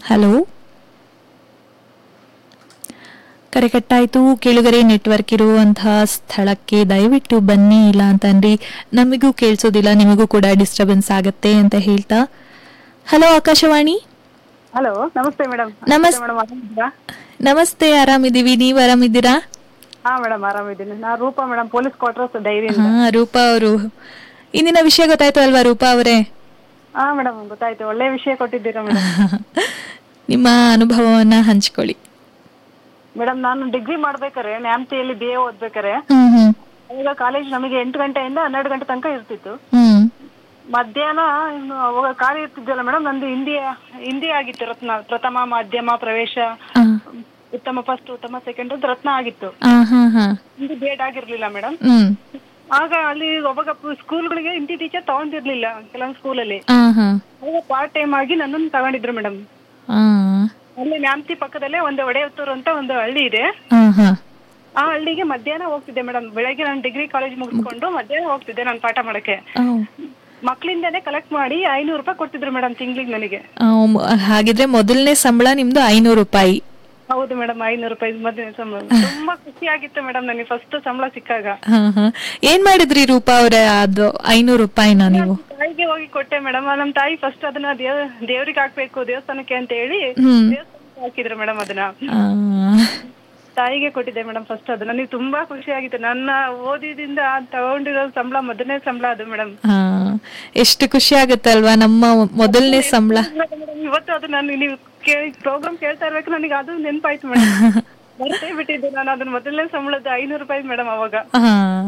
hello ಕರೆ ಕಟ್ಟಾಯ್ತು ಕೇಳುಗರೆ network ಇರುವಂತಹ ಸ್ಥಳಕ್ಕೆ ದಯವಿಟ್ಟು ಬನ್ನಿ ಇಲ್ಲ ಅಂತಂದ್ರಿ ನಮಗೂ ಕೇಳಿಸೋದಿಲ್ಲ ನಿಮಗೂ ಕೂಡ ಡಿಸ್ಟರ್ಬೆನ್ಸ್ ಆಗತ್ತೆ ಅಂತ ಹೇಳ್ತಾ ಹಲೋ ಆಕಾಶವಾಣಿ ಹಲೋ ನಮಸ್ತೆ ಮೇಡಮ್ ನಮಸ್- ಮೇಡಮ್ ಆರಾಮಿದ್ದೀರಾ ನಮಸ್ತೆ ಆರಾಮಿದ್ದೀವಿ ನೀವು ಆರಾಮಿದ್ದೀರಾ ಹಾ ಮೇಡಮ್ ಆರಾಮಿದ್ದೀನಿ ನಾ Roopa madam police quarters dairy ಹಾ ರೂಪಾ ಅವರು ಇಂದಿನ ವಿಷಯ ಗೊತ್ತಾಯ್ತು ಅಲ್ವಾ ರೂಪಾ ಅವರೇ ಹಾ ಮೇಡಮ್ ಗೊತ್ತಾಯ್ತು ಒಳ್ಳೆ ವಿಷಯ ಕೊಟ್ಟಿದ್ದೀರಾ ಮೇಡಮ್ ನಿಮ್ಮ ಅನುಭವವನ್ನ ಹಂಚ್ಕೊಳ್ಳಿ ಮೇಡಮ್ ನಾನು ಡಿಗ್ರಿ ಮಾಡ್ಬೇಕಾರೆ ನ್ಯಾಮತಿಯಲ್ಲಿ ಬಿ ಎ ಓದ್ಬೇಕಾರೆ ಹ್ಮ್ ಹ್ಮ್ ಅವಾಗ ಕಾಲೇಜ್ ನಮಗೆ ಎಂಟು ಗಂಟೆಯಿಂದ ಹನ್ನೆರಡು ಗಂಟೆ ತನಕ ಇರ್ತಿತ್ತು ಹ್ಮ್ ಮಧ್ಯಾಹ್ನ ಇನ್ನು ಅವಾಗ ಖಾಲಿ ಇರ್ತಿದ್ದಲ್ಲ ಮೇಡಮ್ ನಂದು ಹಿಂದಿ ಹಿಂದಿ ಆಗಿತ್ತು ರತ್ನ ಪ್ರಥಮ ಮಾಧ್ಯಮ ಪ್ರವೇಶ ಆ, ಉತ್ತಮ ಫಸ್ಟ್ ಉತ್ತಮ ಸೆಕೆಂಡ್ ಅಂತ ರತ್ನ ಆಗಿತ್ತು ಆ, ಹಾ ಹಾ ಹಿಂದಿ ಬೇಡ್ ಆಗಿರ್ಲಿಲ್ಲ ಮೇಡಮ್ ಹ್ಮ್ ಆಗ ಅಲ್ಲಿ ಅವಾಗ ಸ್ಕೂಲ್ಗಳಿಗೆ ಹಿಂದಿ ಟೀಚರ್ ತಗೊಂಡಿರ್ಲಿಲ್ಲ ಕೆಲವೊಂದು ಸ್ಕೂಲಲ್ಲಿ ಆ ಹಾ ಅವಾಗ ಪಾರ್ಟ್ ಟೈಮ್ ಆಗಿ ನನ್ನನ್ನು ತಗೊಂಡಿದ್ರು ಮೇಡಮ್ ಆ ಅಲ್ಲಿ ನ್ಯಾಮತಿ ಪಕ್ಕದಲ್ಲೇ ಒಂದು ಒಡೆಯತ್ತೂರು ಅಂತ ಒಂದು ಹಳ್ಳಿ ಇದೆ ಆ, ಹಾ ಆ ಹಳ್ಳಿಗೆ ಮಧ್ಯಾಹ್ನ ಹೋಗ್ತಿದ್ದೆ ಮೇಡಮ್ ಬೆಳಗ್ಗೆ ನಾನು ಡಿಗ್ರಿ ಕಾಲೇಜ್ ಮುಗಿಸ್ಕೊಂಡು ಮಧ್ಯಾಹ್ನ ಹೋಗ್ತಿದ್ದೆ ನಾನು ಪಾಠ ಮಾಡಕ್ಕೆ ಆ, ಮಕ್ಕಳಿಂದಾನೇ ಕಲೆಕ್ಟ್ ಮಾಡಿ ಐನೂರು ರೂಪಾಯಿ ಕೊಡ್ತಿದ್ರು ಮೇಡಮ್ ತಿಂಗ್ಳಿಗೆ ನನಗೆ ಆ, ಮ- ಹಾಗಿದ್ರೆ ಮೊದಲನೇ ಸಂಬಳ ನಿಮ್ದು ಐನೂರು ರೂಪಾಯಿ ಹೌದು ಮೇಡಮ್ ಐನೂರು ರೂಪಾಯಿ ಮಧ್ಯಾಹ್ನ ಸಂಬಳ ತುಂಬಾ ಖುಷಿ ಆಗಿತ್ತು ಮೇಡಮ್ ನನಗೆ ಫಸ್ಟ್ ಸಂಬಳ ಸಿಕ್ಕಾಗ ಹಾ ಹಾ ಏನ್ ಮಾಡಿದ್ರಿ ರೂಪಾ ಅವ್ರೆ ಅದು ಐನೂರು ರೂಪಾಯಿನ ನೀವು ತಾಯಿಗೆ ಹೋಗಿ ಕೊಟ್ಟೆ ಮೇಡಮ್ ನಮ್ಮ ತಾಯಿ ಫಸ್ಟ್ ಅದನ್ನ ದೇವ್ ದೇವ್ರಿಗೆ ಹಾಕ್ಬೇಕು ದೇವಸ್ಥಾನಕ್ಕೆ ಅಂತ ಹೇಳಿ ಹ್ಮ್ ದೇವಸ್ಥಾನಕ್ಕೆ ಹಾಕಿದ್ರು ಮೇಡಮ್ ಅದನ್ನ ಆ, ತಾಯಿಗೆ ಕೊಟ್ಟಿದ್ದೆ ಮೇಡಮ್ ಫಸ್ಟ್ ಅದು ನನಗೆ ತುಂಬಾ ಖುಷಿ ಆಗಿತ್ತು ನನ್ನ ಓದಿದಿಂದ ತಗೊಂಡಿರೋ ಸಂಬಳ ಮೊದಲನೇ ಸಂಬಳ ಅದು ಮೇಡಮ್ ಆ, ಎಷ್ಟು ಖುಷಿ ಆಗುತ್ತಲ್ವಾ ನಮ್ಮ ಮೊದಲನೇ ಸಂಬಳ ಇವತ್ತು ಅದು ನಾನು ನೀವು ಪ್ರೋಗ್ರಾಮ್ ಕೇಳ್ತಾ ಇರ್ಬೇಕು ನನಗೆ ಅದು ನೆನಪಾಯ್ತು ಮೇಡಮ್ ಮರ್ತೇ ಬಿಟ್ಟಿದ್ದೆ ನಾನು ಅದನ್ನ ಮೊದಲನೇ ಸಂಬಳದ ಐನೂರು ರೂಪಾಯಿ ಮೇಡಮ್ ಅವಾಗ ಆ,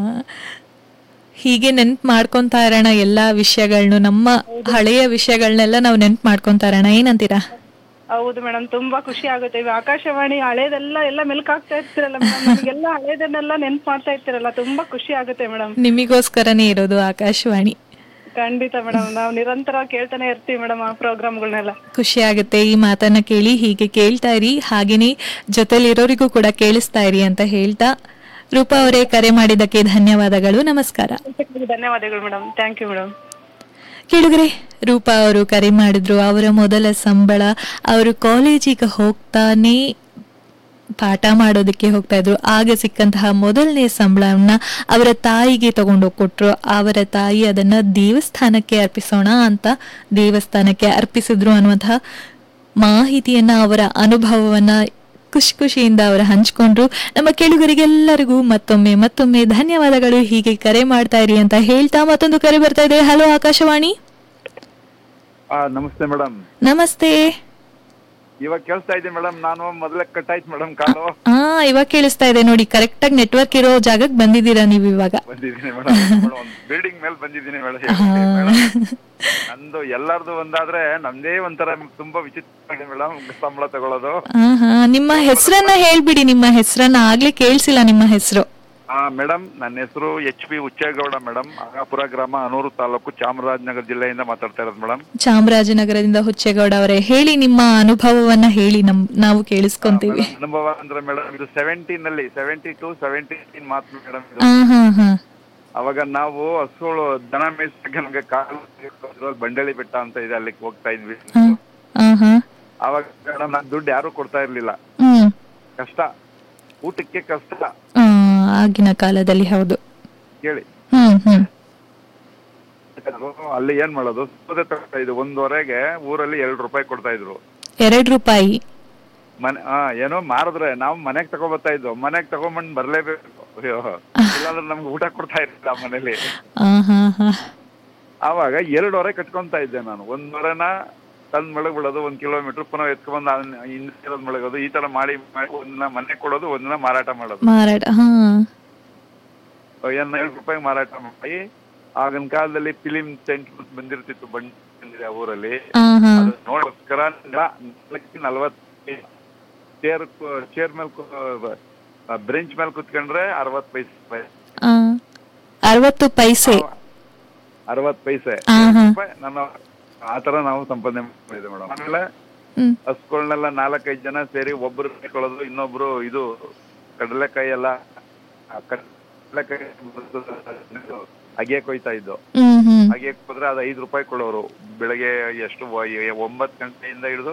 ಹೀಗೆ ನೆನ್ಪು ಮಾಡ್ಕೊಂತಾ ಇರೋಣ ಎಲ್ಲಾ ವಿಷಯಗಳ್ನು ನಮ್ಮ ಹಳೆಯ ವಿಷಯಗಳನ್ನೆಲ್ಲ ನಾವು ನೆನ್ಪು ಮಾಡ್ಕೊಂತಾ ಇರೋಣ ಏನಂತೀರಾ ಹೌದು ಮೇಡಮ್ ತುಂಬಾ ಖುಷಿ ಆಗುತ್ತೆ ಇವಾಗ ಆಕಾಶವಾಣಿ ಹಳೇದೆಲ್ಲ ಎಲ್ಲ ಮೆಲ್ಕಾಗ್ತಾ ಇರ್ತಿರಲ್ಲ ಮೇಡಮ್ ನಮಗೆಲ್ಲ ಹಳೇದನ್ನೆಲ್ಲ ನೆನ್ಪು ಮಾಡ್ತಾ ಇರ್ತಿರಲ್ಲ ತುಂಬಾ ಖುಷಿ ಆಗುತ್ತೆ ಮೇಡಮ್ ನಿಮಿಗೋಸ್ಕರನೇ ಇರೋದು ಆಕಾಶವಾಣಿ ಖಂಡಿತ ಮೇಡಮ್ ನಾವು ನಿರಂತರ ಕೇಳ್ತಾನೆ ಇರ್ತೀವಿ ಮೇಡಮ್ ಆ ಪ್ರೋಗ್ರಾಮ್ಗಳನ್ನೆಲ್ಲ ಖುಷಿ ಆಗುತ್ತೆ ಈ ಮಾತನ್ನ ಕೇಳಿ ಹೀಗೆ ಕೇಳ್ತಾ ಇರಿ ಹಾಗೇನೆ ಜೊತೆಲಿರೋರಿಗೂ ಕೂಡ ಕೇಳಿಸ್ತಾ ಇರಿ ಅಂತ ಹೇಳ್ತಾ ರೂಪಾ ಅವರೇ ಕರೆ ಮಾಡಿದ್ದಕ್ಕೆ ಧನ್ಯವಾದಗಳು ನಮಸ್ಕಾರ ಧನ್ಯವಾದಗಳು ಮೇಡಮ್ ಥ್ಯಾಂಕ್ ಯು ಮೇಡಮ್ ಕೇಳಿದ್ರೆ ರೂಪಾ ಅವರು ಕರೆ ಮಾಡಿದ್ರು ಅವರ ಮೊದಲ ಸಂಬಳ ಅವರು ಕಾಲೇಜಿಗೆ ಹೋಗ್ತಾನೆ ಪಾಠ ಮಾಡೋದಕ್ಕೆ ಹೋಗ್ತಾ ಇದ್ರು ಆಗ ಸಿಕ್ಕಂತಹ ಮೊದಲನೇ ಸಂಬಳವನ್ನ ಅವರ ತಾಯಿಗೆ ತಗೊಂಡೋಗಿ ಕೊಟ್ರು ಅವರ ತಾಯಿ ಅದನ್ನ ದೇವಸ್ಥಾನಕ್ಕೆ ಅರ್ಪಿಸೋಣ ಅಂತ ದೇವಸ್ಥಾನಕ್ಕೆ ಅರ್ಪಿಸಿದ್ರು ಅನ್ನುವಂತಹ ಮಾಹಿತಿಯನ್ನ ಅವರ ಅನುಭವವನ್ನ ಖುಷಿ ಖುಷಿಯಿಂದ ಅವರು ಹಂಚ್ಕೊಂಡ್ರು ನಮ್ಮ ಕೇಳುಗರಿಗೆಲ್ಲರಿಗೂ ಮತ್ತೊಮ್ಮೆ ಮತ್ತೊಮ್ಮೆ ಧನ್ಯವಾದಗಳು ಹೀಗೆ ಕರೆ ಮಾಡ್ತಾ ಇರಿ ಅಂತ ಹೇಳ್ತಾ ಮತ್ತೊಂದು ಕರೆ ಬರ್ತಾ ಇದೆ ಹಲೋ ಆಕಾಶವಾಣಿ ಆ ನಮಸ್ತೆ ಮೇಡಮ್ ನಮಸ್ತೆ ಇವಾಗ ಕೇಳಿಸ್ತಾ ಇದೆ ಮೇಡಮ್ ನಾನು ಮೊದಲೇ ಕಟ್ಟಾಯ್ತು ಮೇಡಮ್ ಕಾಲು ಹಾ ಇವಾಗ ಕೇಳಿಸ್ತಾ ಇದೆ ನೋಡಿ ಕರೆಕ್ಟ್ ಆಗಿ ನೆಟ್ವರ್ಕ್ ಇರೋ ಜಾಗಕ್ಕೆ ಬಂದಿದ್ದೀರಾ ನೀವು ಇವಾಗ ಬಂದಿದ್ದೀನಿ ಮೇಡಮ್ ಒಂದು ಬಿಲ್ಡಿಂಗ್ ಮೇಲೆ ಬಂದಿದ್ದೀನಿ ಮೇಡಮ್ ನಂದು ಎಲ್ಲಾರ್ದು ಒಂದಾದ್ರೆ ನಮ್ದೇ ಒಂಥರ ತುಂಬಾ ವಿಚಿತ್ರ ಮೇಡಮ್ ಸಂಬಳ ತಗೊಳ್ಳೋದು ಹಾ ಹಾ ನಿಮ್ಮ ಹೆಸರನ್ನ ಹೇಳ್ಬಿಡಿ ನಿಮ್ಮ ಹೆಸರನ್ನ ಆಗ್ಲೇ ಕೇಳಿಸಿಲ್ಲ ನಿಮ್ಮ ಹೆಸರು ಆ ಮೇಡಮ್ ನನ್ನ ಹೆಸರು H P Uchchegowda madam Agapura ಗ್ರಾಮ ಅನೂರು ತಾಲೂಕು ಚಾಮರಾಜನಗರ ಜಿಲ್ಲೆಯಿಂದ ಮಾತಾಡ್ತಾ ಇರೋದು ಮೇಡಮ್ ಚಾಮರಾಜನಗರದಿಂದ ಹುಚ್ಚೇಗೌಡ ಅವರೇ ಹೇಳಿ ನಿಮ್ಮ ಅನುಭವವನ್ನ ಹೇಳಿ ನಮ್ ನಾವು ಕೇಳಿಸ್ಕೊಂತೀವಿ ಅನುಭವ ಅಂದ್ರೆ ಮೇಡಮ್ ಇದು ಸೆವೆಂಟೀನ್ ಅಲ್ಲಿ ಸೆವೆಂಟಿ ಟು ಸೆವೆಂಟೀನ್ ಮಾತು ಮೇಡಮ್ ಇದು ಹಾ ಹಾ ಹಾ ಅವಾಗ ನಾವು ಹಸುಗಳು ದನ ಮೇಯ್ಸಕ್ಕೆ ನಮ್ಗೆ ಕಾಲು ಬಂಡಳಿ ಬೆಟ್ಟ ಅಂತ ಇದೆ ಅಲ್ಲಿಗೆ ಹೋಗ್ತಾ ಇದ್ವಿ ಹಾ ಹಾ ಹಾ ಅವಾಗ ಮೇಡಮ್ ನನ್ ದುಡ್ಡು ಯಾರು ಕೊಡ್ತಾ ಇರ್ಲಿಲ್ಲ ಹ್ಮ್ ಕಷ್ಟ ಊಟಕ್ಕೆ ಕಷ್ಟ ಆ, ಆಗಿನ ಕಾಲದಲ್ಲಿ ಹೌದು ಕೇಳಿ ಹ್ಮ್ ಹ್ಮ್ ಅಲ್ಲಿ ಏನ್ ಮಾಡೋದು ಸೌದೆ ತಗೊಳ್ತಾ ಇದ್ರು ಒಂದೂವರೆಗೆ ಊರಲ್ಲಿ ಎರಡು ರೂಪಾಯಿ ಕೊಡ್ತಾ ಇದ್ರು ಎರಡ್ ರೂಪಾಯಿ ಮನೆ ಹಾ ಏನೋ ಮಾರಿದ್ರೆ ನಾವು ಮನೆಗ್ ತಗೊಬರ್ತಾ ಇದ್ವು ಮನೆಗ್ ತಗೊಂಬಂದ್ ಬರ್ಲೇಬೇಕು ಅಯ್ಯೋ ಇಲ್ಲಾಂದ್ರೆ ನಮ್ಗೆ ಊಟ ಕೊಡ್ತಾ ಇರ್ಲಿಲ್ಲ ಮನೇಲಿ ಆ ಹಾ ಹಾ ಆವಾಗ ಎರಡೂವರೆ ಕಟ್ಕೊಂತ ಇದ್ದೆ ನಾನು ಒಂದೂವರೆನ ತಂದ್ ಮಳಗ್ ಬಿಡೋದು ಒಂದ್ ಕಿಲೋಮೀಟರ್ ಪುನಃ ಎತ್ಕೊಂಡ್ ಹಿಂದೆ ಇರೋದ್ ಮಳಗೋದು ಈ ತರ ಮಾಡಿ ಮಾಡಿ ಒಂದಿನ ಮನೆ ಕೊಡೋದು ಒಂದಿನ ಮಾರಾಟ ಮಾಡೋದು ಮಾರಾಟ ಹಾ ಏನ್ ಎರಡು ರೂಪಾಯಿ ಮಾರಾಟ ಮಾಡಿ ಆಗಿನ ಕಾಲದಲ್ಲಿ ಫಿಲಿಂ ಟೆಂಟ್ ಬಂದಿರ್ತಿತ್ತು ಬಂಡಿ ಬಂದಿದೆ ಆ ಊರಲ್ಲಿ ಹಾ ಹಾ ಅದು ನೋಡೋಸ್ಕರ ನಾಲ್ಕಕ್ಕೆ ನಲ್ವತ್ತು ಚೇರ್ ಚೇರ್ ಮೇಲೆ ಬ್ರೆಂಚ್ ಮೇಲೆ ಕುತ್ಕೊಂಡ್ರೆ ಅರವತ್ ಪೈಸೆ ಆ, ಅರವತ್ತು ಪೈಸೆ ಅರವತ್ ಪೈಸೆ ಆ ಹಾ ರೂಪಾಯಿ ನನ್ನ ಆ ತರ ನಾವು ಸಂಪಾದನೆ ಮಾಡಿದ್ವಿ ಮೇಡಮ್ ಆಮೇಲೆ ಹ್ಮ್ ಹಸ್ಗಳನ್ನೆಲ್ಲ ನಾಲ್ಕೈದು ಜನ ಸೇರಿ ಒಬ್ರು ಕೈಕೊಳ್ಳೋದು ಇನ್ನೊಬ್ರು ಇದು ಕಡಲೆಕಾಯಿ ಎಲ್ಲ ಆ ಕಡಲೆಕಾಯಿ ಅಗೆ ಕೊಯ್ತಾ ಇದ್ದು ಹ್ಮ್ ಹ್ಮ್ ಅಗೆ ಹೋದ್ರೆ ಅದು ಐದು ರೂಪಾಯಿ ಕೊಡೋರು ಬೆಳಗ್ಗೆ ಎಷ್ಟು ಒಂಬತ್ತು ಗಂಟೆಯಿಂದ ಹಿಡಿದು